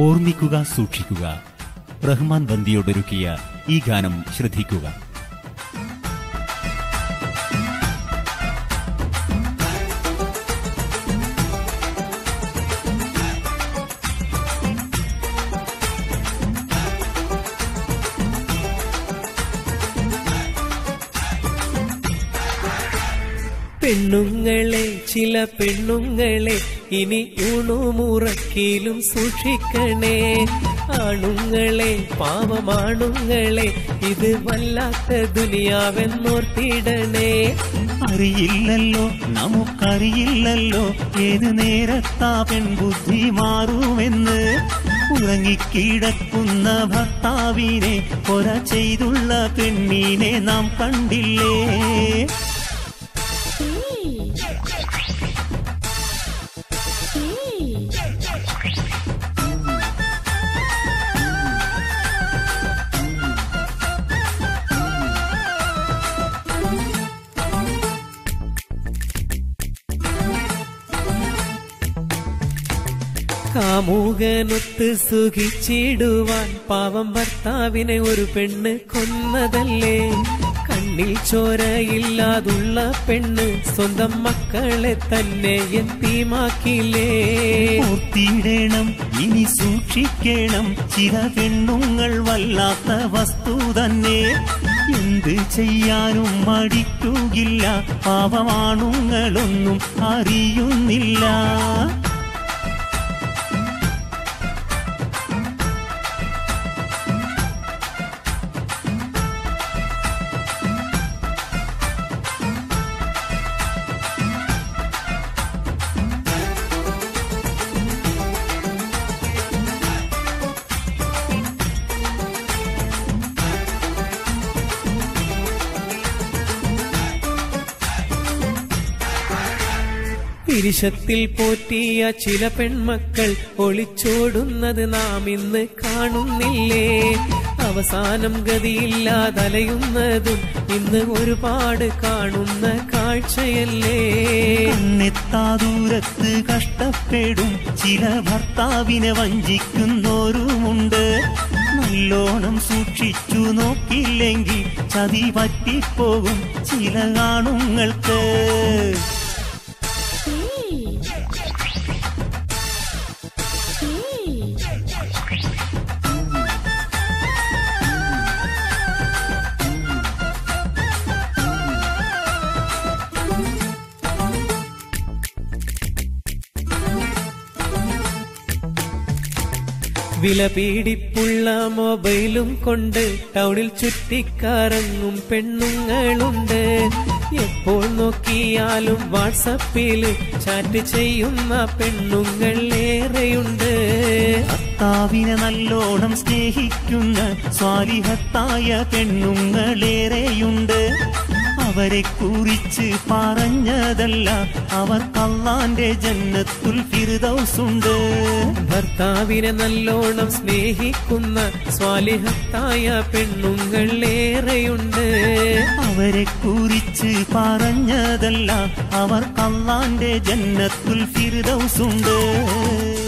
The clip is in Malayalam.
ഓർമ്മിക്കുക സൂക്ഷിക്കുക റഹ്മാൻ ബന്ദിയോടൊരുക്കിയ ഈ ഗാനം ശ്രദ്ധിക്കുക പെണ്ണുങ്ങളെ ചില പെണ്ണുങ്ങളെ ഇനി ഊണുമുറക്കിലും സൂക്ഷിക്കണേ ആണുങ്ങളെ പാവമാണുങ്ങളെ ഇത് വല്ലാത്ത ദുനിയാവെന്നോർത്തിടണേ അറിയില്ലല്ലോ നമുക്കറിയില്ലല്ലോ ഏത് നേരത്താ പെൺബുദ്ധി മാറുമെന്ന് ഉറങ്ങിക്കിടക്കുന്ന ഭർത്താവിനെ കൊല ചെയ്തുള്ള പെണ്ണിനെ നാം കണ്ടില്ലേ കാമുകനൊത്ത് സുഖിച്ചിടുവാൻ പാവം ഭർത്താവിനെ ഒരു പെണ്ണ് കൊന്നതല്ലേ കണ്ണിൽ ചോരയില്ലാതുള്ള പെണ്ണ് സ്വന്തം മക്കളെ തന്നെ എത്തിമാക്കില്ലേ ഓർത്തിടണം ഇനി സൂക്ഷിക്കണം ചില പെണ്ണുങ്ങൾ വല്ലാത്ത വസ്തു തന്നെ എന്ത് ചെയ്യാനും മടിക്കുകയില്ല പാവമാണുങ്ങളൊന്നും അറിയുന്നില്ല പിരിശത്തിൽ പോറ്റിയ ചില പെൺമക്കൾ ഒളിച്ചോടുന്നത് നാം ഇന്ന് കാണുന്നില്ലേ അവസാനം ഗതിയില്ലാതലയുന്നതും ഇന്ന് ഒരുപാട് കാണുന്ന കാഴ്ചയല്ലേ കണ്ണെത്താ ദൂരത്ത് കഷ്ടപ്പെടും ചില ഭർത്താവിനെ വഞ്ചിക്കുന്നോരുമുണ്ട് നല്ലോണം സൂക്ഷിച്ചു നോക്കില്ലെങ്കിൽ ചതി പറ്റിപ്പോകും ചില ആണുങ്ങൾക്ക് വില പീഡിപ്പുള്ള മൊബൈലും കൊണ്ട് ടൗണിൽ ചുറ്റിക്കറങ്ങും പെണ്ണുങ്ങളുണ്ട് എപ്പോൾ നോക്കിയാലും വാട്സപ്പിൽ ചാറ്റ് ചെയ്യുന്ന പെണ്ണുങ്ങൾ ഏറെയുണ്ട് ഭർത്താവിനെ നല്ലോണം സ്നേഹിക്കുന്ന സ്വാലിഹത്തായ പെണ്ണുങ്ങളേറെയുണ്ട് അവരെ കുറിച്ച് പറഞ്ഞതല്ല അവർ കള്ളാന്റെ ജന്നത്തുൽ ഫിർദൗസുണ്ട് ഭർത്താവിനെ നല്ലോണം സ്നേഹിക്കുന്ന സ്വാലിഹത്തായ പെണ്ണുങ്ങൾ ഏറെയുണ്ട് അവരെ കുറിച്ച് പറഞ്ഞതല്ല അവർ കള്ളാന്റെ ജന്നത്തുൽ ഫിർദൗസുണ്ട്